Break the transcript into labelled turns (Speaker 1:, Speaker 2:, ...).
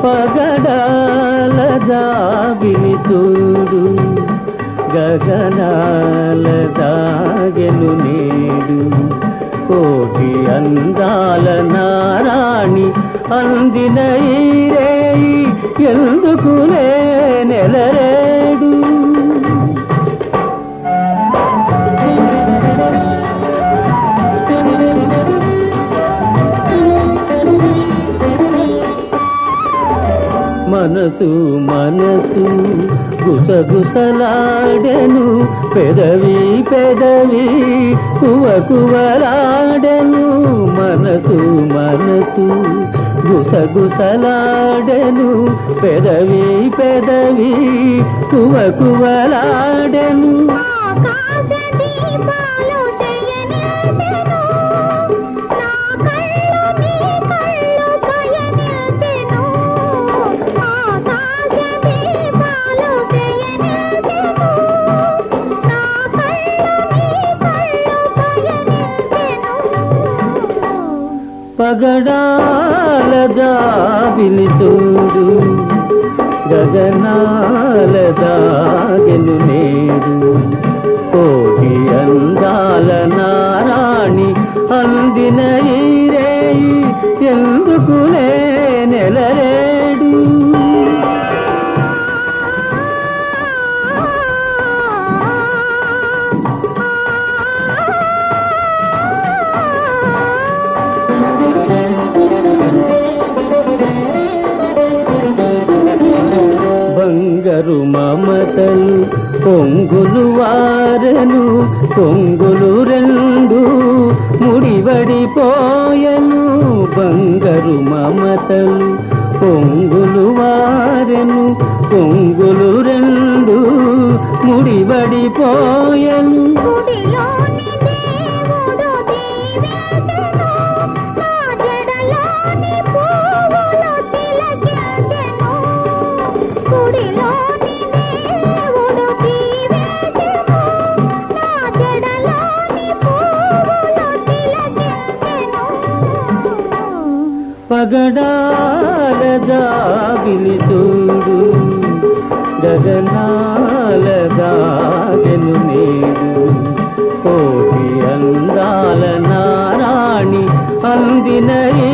Speaker 1: పగడాల జాబిని చూడు గగనాల దాగెను నేడు కోటి అందాల నారాణి అందిన ఈ రేయి ఎందుకులే నెలరేడు మనసు మనసు గుసగుసలాడెను పెదవి పెదవి కువ కువలాడెను మనసు మనసు గుసగుసలాడెను పెదవి పెదవి కువ కువలాడెను
Speaker 2: ఆకాశ దీపాలు చేయనిల్చెను. నా కళ్ళు నీ కళ్ళు పయనిల్చెను. ఆకాశ దీపాలు చేయనిల్చెను. నా కళ్ళు నీ కళ్ళు పయనిల్చెను.
Speaker 1: పగడాల జాబిలి చూడు గగనాల దాగెను నేడు కోటి అందాల నారాణి అందిన ఈ రేయి ఎందుకులే నెలరేడు బంగారు మమతలు పొంగులు వారను పొంగులు రెండు ముడివడిపోయను బంగారు మమతలు పొంగులు వారెను పొంగులు రెండు ముడివడిపోయను
Speaker 2: గుడిలోని దేవుడు దీవించెను. నా జడలోని పువ్వులు తిలకించెను. గుడిలోని దేవుడు దీవించెను. నా జడలోని పువ్వులు తిలకించెను.
Speaker 1: పగడాల జాబిలి చూడు గగనాల దాగెను నేడు కోటి అందాల నారాణి అందిన ఈ